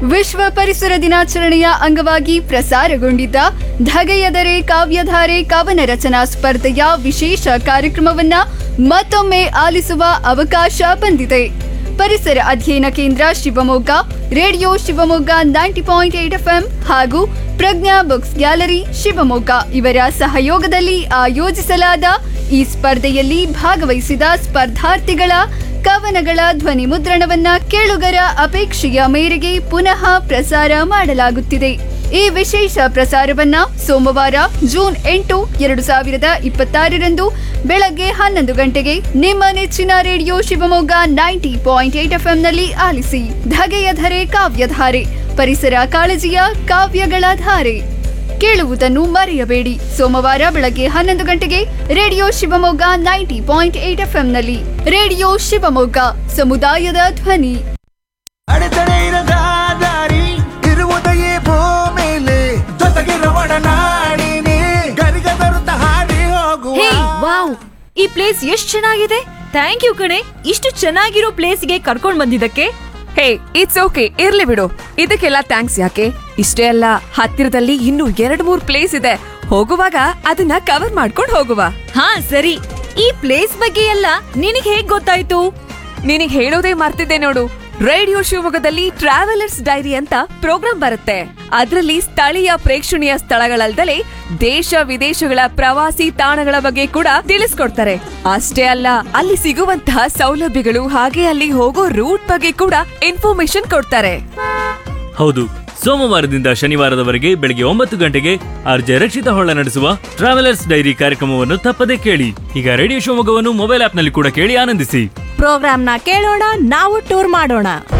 ವಿಶ್ವ ಪರಿಸರ ದಿನಾಚರಣೆಯ ಅಂಗವಾಗಿ ಪ್ರಸಾರಗೊಂಡಿದ್ದ ಧಗೆಯದರೆ ಕಾವ್ಯಧಾರೆ ಕವನ ರಚನಾ ಸ್ಪರ್ಧೆಯ ವಿಶೇಷ ಕಾರ್ಯಕ್ರಮವನ್ನ ಮತ್ತೊಮ್ಮೆ ಆಲಿಸುವ ಅವಕಾಶ ಬಂದಿದೆ ಪರಿಸರ ಅಧ್ಯಯನ ಕೇಂದ್ರ Shivamogga radio Shivamogga ninety point eight FM ಹಾಗೂ ಪ್ರಜ್ಞಾ ಬುಕ್ಸ್ ಗ್ಯಾಲರಿ ಶಿವಮೊಗ್ಗ ಇವರ ಸಹಯೋಗದಲ್ಲಿ ಆಯೋಜಿಸಲಾದ ಈ ಸ್ಪರ್ಧೆಯಲ್ಲಿ ಭಾಗವಹಿಸಿದ ಸ್ಪರ್ಧಾರ್ಥಿಗಳ ಕವನಗಳ ಧ್ವನಿ ಮುದ್ರಣವನ್ನ ಕೇಳುಗರ ಅಪೇಕ್ಷೆಯ ಮೇರೆಗೆ ಪುನಃ ಪ್ರಸಾರ ಮಾಡಲಾಗುತ್ತಿದೆ ಈ ವಿಶೇಷ ಪ್ರಸಾರವನ್ನ ಸೋಮವಾರ ಜೂನ್ ಎಂಟು ಎರಡು ಸಾವಿರದ ಇಪ್ಪತ್ತಾರರಂದು ಬೆಳಗ್ಗೆ ಹನ್ನೊಂದು ಗಂಟೆಗೆ ನಿಮ್ಮ ನೆಚ್ಚಿನ radio Shivamogga ninety point eight ಎಫ್ಎಂನಲ್ಲಿ ಆಲಿಸಿ ಧಗೆಯ ಧರೆ ಕಾವ್ಯಧಾರೆ ಪರಿಸರ ಕಾಳಜಿಯ ಕಾವ್ಯಗಳ ಧಾರೆ ಕೇಳುವುದನ್ನು ಮರೆಯಬೇಡಿ ಸೋಮವಾರ ಬೆಳಗ್ಗೆ ಹನ್ನೊಂದು ಗಂಟೆಗೆ radio Shivamogga ninety point eight ಎಫ್ಎಂನಲ್ಲಿ ರೇಡಿಯೋ ಶಿವಮೊಗ್ಗ ಸಮುದಾಯದ ಧ್ವನಿ ಅಡೆತಡೆ ಇರದ ದಾರಿ ಇರುವುದೆಯೇ ಭೂಮಿಲಿ ಜೊತೆಗಿರುವ ನಾಡಿನಿ ಗರಿಗ ತರುತ್ತ ಹಾಡಿ ಹೋಗುವ ಹೇ ವಾವ್ ಈ ಪ್ಲೇಸ್ ಎಷ್ಟ್ ಚೆನ್ನಾಗಿದೆ ಥ್ಯಾಂಕ್ ಯು ಕಣೆ ಇಷ್ಟು ಚೆನ್ನಾಗಿರೋ ಪ್ಲೇಸ್ಗೆ ಕರ್ಕೊಂಡ್ ಬಂದಿದ್ದಕ್ಕೆ ಹೇ ಇಟ್ಸ್ ಓಕೆ ಇರ್ಲಿ ಬಿಡು ಇದಕ್ಕೆಲ್ಲ ಥ್ಯಾಂಕ್ಸ್ ಯಾಕೆ ಇಷ್ಟೇ ಅಲ್ಲ ಹತ್ತಿರದಲ್ಲಿ ಇನ್ನೂ ಎರಡ್ ಮೂರ್ ಪ್ಲೇಸ್ ಇದೆ ಹೋಗುವಾಗ ಅದನ್ನ ಕವರ್ ಮಾಡ್ಕೊಂಡು ಹೋಗುವ ಹಾ ಸರಿ ಈ ಪ್ಲೇಸ್ ಬಗ್ಗೆ ಎಲ್ಲ ನಿನಗ್ ಹೇಗ್ ಗೊತ್ತಾಯ್ತು ನಿನಗ್ ಹೇಳೋದೇ ಮರ್ತಿದ್ದೆ ನೋಡು ರೇಡಿಯೋ ಶಿವಮೊಗ್ಗದಲ್ಲಿ ಟ್ರಾವೆಲರ್ಸ್ ಡೈರಿ ಅಂತ ಪ್ರೋಗ್ರಾಂ ಬರುತ್ತೆ ಅದರಲ್ಲಿ ಸ್ಥಳೀಯ ಪ್ರೇಕ್ಷಣೀಯ ಸ್ಥಳಗಳಲ್ದಲೇ ದೇಶ ವಿದೇಶಗಳ ಪ್ರವಾಸಿ ತಾಣಗಳ ಬಗ್ಗೆ ಕೂಡ ತಿಳಿಸ್ಕೊಡ್ತಾರೆ ಅಷ್ಟೇ ಅಲ್ಲ ಅಲ್ಲಿ ಸಿಗುವಂತಹ ಸೌಲಭ್ಯಗಳು ಹಾಗೆ ಅಲ್ಲಿ ಹೋಗೋ ರೂಟ್ ಬಗ್ಗೆ ಕೂಡ ಇನ್ಫಾರ್ಮೇಶನ್ ಕೊಡ್ತಾರೆ ಹೌದು ಸೋಮವಾರದಿಂದ ಶನಿವಾರದವರೆಗೆ ಬೆಳಗ್ಗೆ ಒಂಬತ್ತು ಗಂಟೆಗೆ ಆರ್ಜೆ ರಕ್ಷಿತ ಹೊಳ್ಳ ನಡೆಸುವ ಟ್ರಾವೆಲರ್ಸ್ ಡೈರಿ ಕಾರ್ಯಕ್ರಮವನ್ನು ತಪ್ಪದೇ ಕೇಳಿ ಈಗ ರೇಡಿಯೋ ಶಿವಮೊಗ್ಗವನ್ನು ಮೊಬೈಲ್ ಆಪ್ನಲ್ಲಿ ಕೂಡ ಕೇಳಿ ಆನಂದಿಸಿ ಪ್ರೋಗ್ರಾಮ್ನ ಕೇಳೋಣ ನಾವು ಟೂರ್ ಮಾಡೋಣ